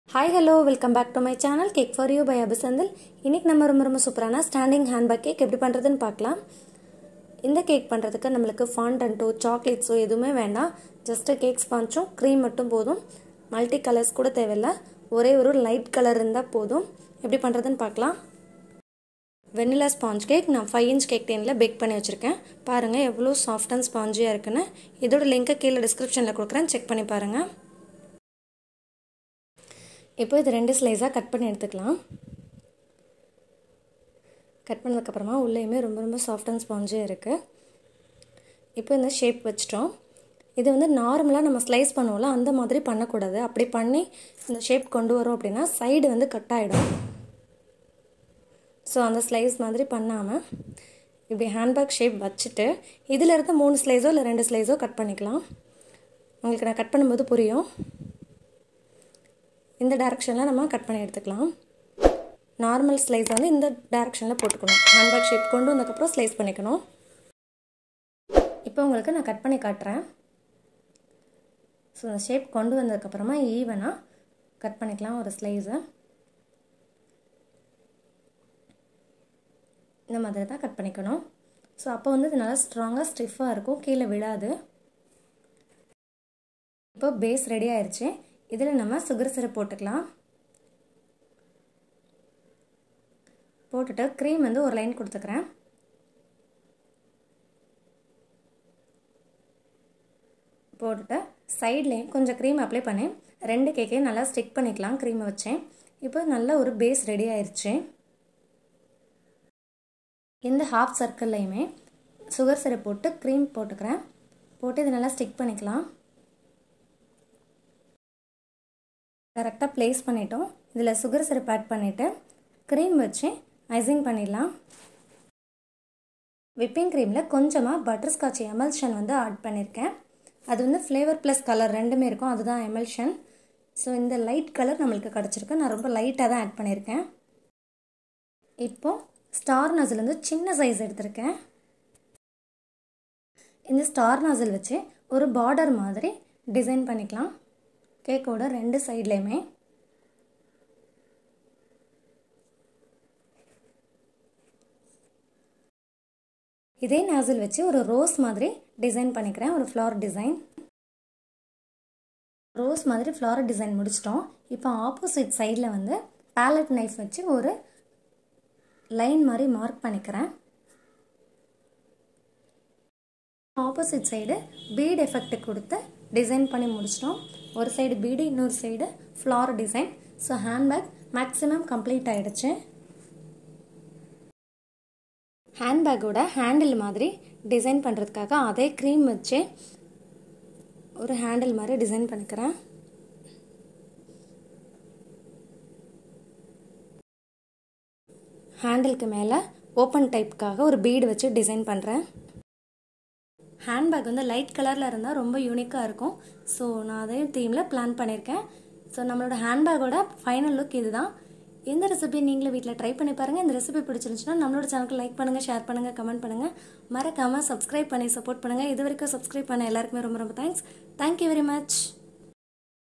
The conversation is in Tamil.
hi hello welcome back to my channel cake for you by அபிசந்தல் இன்றைக்கி நம்ம ரொம்ப ரொம்ப சூப்பரான ஸ்டாண்டிங் ஹேண்ட்பேக் கேக் எப்படி பண்ணுறதுன்னு பார்க்கலாம் இந்த கேக் பண்ணுறதுக்கு நம்மளுக்கு ஃபாண்டன்ட்டோ சாக்லேட்ஸோ எதுவுமே வேண்டாம் ஜஸ்ட்டு கேக் ஸ்பாஞ்சும் க்ரீம் மட்டும் போதும் மல்டி கலர்ஸ் கூட தேவையில்லை ஒரே ஒரு லைட் கலர் இருந்தால் போதும் எப்படி பண்ணுறதுன்னு பார்க்கலாம் வெனிலா ஸ்பாஞ்ச் கேக் நான் ஃபைவ் இன்ச் கேக் டெனில் பேக் பண்ணி வச்சுருக்கேன் பாருங்கள் எவ்வளோ சாஃப்ட் அண்ட் ஸ்பாஞ்சியாக இருக்குன்னு இதோட லிங்க்கை கீழே டிஸ்கிரிப்ஷனில் கொடுக்குறேன் செக் பண்ணி பாருங்கள் இப்போ இது ரெண்டு ஸ்லைஸாக கட் பண்ணி எடுத்துக்கலாம் கட் பண்ணதுக்கப்புறமா உள்ளேயுமே ரொம்ப ரொம்ப சாஃப்ட் அண்ட் ஸ்பாஞ்சாக இருக்குது இப்போ இந்த ஷேப் வச்சிட்டோம் இது வந்து நார்மலாக நம்ம ஸ்லைஸ் பண்ணுவோம்ல அந்த மாதிரி பண்ணக்கூடாது அப்படி பண்ணி இந்த ஷேப் கொண்டு வரோம் அப்படின்னா சைடு வந்து கட் ஆகிடும் ஸோ அந்த ஸ்லைஸ் மாதிரி பண்ணாமல் இப்படி ஹேண்ட்பேக் ஷேப் வச்சுட்டு இதில் இருந்து மூணு ஸ்லைஸோ இல்லை ரெண்டு ஸ்லைஸோ கட் பண்ணிக்கலாம் உங்களுக்கு நான் கட் பண்ணும்போது புரியும் இந்த டேரெக்ஷனில் நம்ம கட் பண்ணி எடுத்துக்கலாம் நார்மல் ஸ்லைஸ் வந்து இந்த டேரெக்ஷனில் போட்டுக்கணும் ஹேண்ட்பேக் ஷேப் கொண்டு வந்ததுக்கப்புறம் ஸ்லைஸ் பண்ணிக்கணும் இப்போ உங்களுக்கு நான் கட் பண்ணி காட்டுறேன் ஸோ இந்த ஷேப் கொண்டு வந்ததுக்கப்புறமா ஈவனாக கட் பண்ணிக்கலாம் ஒரு ஸ்லைஸை இந்த மாதிரி தான் கட் பண்ணிக்கணும் ஸோ அப்போ வந்து இது நல்லா ஸ்ட்ராங்காக ஸ்டிஃபாக இருக்கும் கீழே விழாது இப்போ பேஸ் ரெடி ஆயிடுச்சு இதில் நம்ம சுகர் சிரப் போட்டுக்கலாம் போட்டுட்டு க்ரீம் வந்து ஒரு லைன் கொடுத்துக்கிறேன் போட்டுட்டு சைட்லேயும் கொஞ்சம் க்ரீம் அப்ளை பண்ணி ரெண்டு கேக்கையும் நல்லா ஸ்டிக் பண்ணிக்கலாம் க்ரீமை வச்சேன் இப்போ நல்ல ஒரு பேஸ் ரெடி ஆயிடுச்சு இந்த ஹாஃப் சர்க்கிள்லையுமே சுகர் சிரப் போட்டு க்ரீம் போட்டுக்கிறேன் போட்டு இதை நல்லா ஸ்டிக் பண்ணிக்கலாம் கரெக்டாக ப்ளேஸ் பண்ணிட்டோம் இதில் சுகர் சிரப் ஆட் பண்ணிவிட்டு க்ரீம் வச்சு ஐசிங் பண்ணிடலாம் விப்பிங் க்ரீமில் கொஞ்சமாக பட்டர்ஸ்காட்ச் எமல்ஷன் வந்து ஆட் பண்ணியிருக்கேன் அது வந்து ஃப்ளேவர் ப்ளஸ் கலர் ரெண்டுமே இருக்கும் அதுதான் எமல்ஷன் ஸோ இந்த லைட் கலர் நம்மளுக்கு கிடச்சிருக்கு நான் ரொம்ப லைட்டாக தான் ஆட் பண்ணியிருக்கேன் இப்போது ஸ்டார் நாசில் வந்து சின்ன சைஸ் எடுத்திருக்கேன் இந்த ஸ்டார் நாசில் வச்சு ஒரு பார்டர் மாதிரி டிசைன் பண்ணிக்கலாம் கேக்கோட ரெண்டு சைட்லேயுமே இதே நாசில் வச்சு ஒரு ரோஸ் மாதிரி டிசைன் பண்ணிக்கிறேன் ஒரு ஃப்ளவர் டிசைன் ரோஸ் மாதிரி ஃப்ளவர் டிசைன் முடிச்சிட்டோம் இப்போ ஆப்போசிட் சைடில் வந்து பேலட் நைஃப் வச்சு ஒரு லைன் மாதிரி மார்க் பண்ணிக்கிறேன் ஆப்போசிட் சைடு பீட் எஃபெக்ட் கொடுத்து டிசைன் பண்ணி முடிச்சிட்டோம் ஒரு சைடு பீடு இன்னொரு side flower design so handbag maximum complete ஆகிடுச்சு ஹேண்ட்பேக்கோட ஹேண்டில் மாதிரி டிசைன் பண்ணுறதுக்காக அதே க்ரீம் வச்சு ஒரு ஹேண்டில் மாதிரி டிசைன் பண்ணிக்கிறேன் ஹேண்டிலுக்கு மேலே ஓப்பன் டைப்புக்காக ஒரு பீடு வச்சு டிசைன் பண்ணுறேன் ஹேண்ட்பேக் வந்து லைட் கலரில் இருந்தால் ரொம்ப யூனிக்காக இருக்கும் ஸோ நான் அதையும் தீமில் பிளான் பண்ணியிருக்கேன் ஸோ நம்மளோட ஹேண்ட்பேக்கோட ஃபைனல் லுக் இது தான் எந்த ரெசிபி நீங்களும் வீட்டில் ட்ரை பண்ணி பாருங்கள் இந்த ரெசிபி பிடிச்சிருந்துச்சுன்னா நம்மளோட சேனலுக்கு லைக் பண்ணுங்கள் ஷேர் பண்ணுங்கள் கமெண்ட் பண்ணுங்கள் மறக்காமல் சப்ஸ்கிரைப் பண்ணி சப்போர்ட் பண்ணுங்கள் இது வரைக்கும் சப்ஸ்கிரைப் பண்ண எல்லாருக்குமே ரொம்ப ரொம்ப தேங்க்ஸ் தேங்க்யூ வெரி மச்